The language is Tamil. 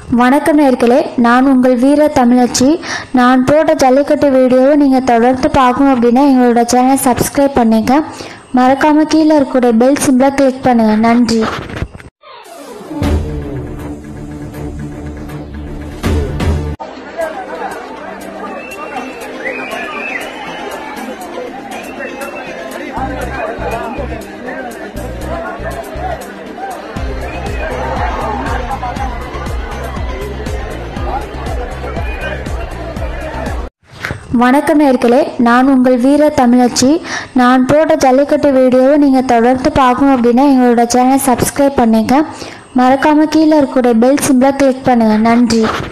வணக்கம் நேர்களே நான் உங்கள் வீர தமிழச்சி நான் போட்ட ஜல்லிக்கட்டு வீடியோவை நீங்கள் தொடர்ந்து பார்க்கணும் அப்படின்னா எங்களோட சேனல் சப்ஸ்கிரைப் பண்ணிங்க மறக்காமல் கீழே இருக்கக்கூடிய பெல் சிம்பிளை கிளிக் பண்ணுங்கள் நன்றி வணக்கம் நேர்களே நான் உங்கள் வீர தமிழச்சி நான் போட்ட ஜல்லிக்கட்டு வீடியோவை நீங்கள் தொடர்ந்து பார்க்கணும் அப்படின்னா எங்களோட சேனல் சப்ஸ்கிரைப் பண்ணிங்க மறக்காமல் கீழே இருக்கக்கூடிய பெல் சிம்பிளை கிளிக் பண்ணுங்கள் நன்றி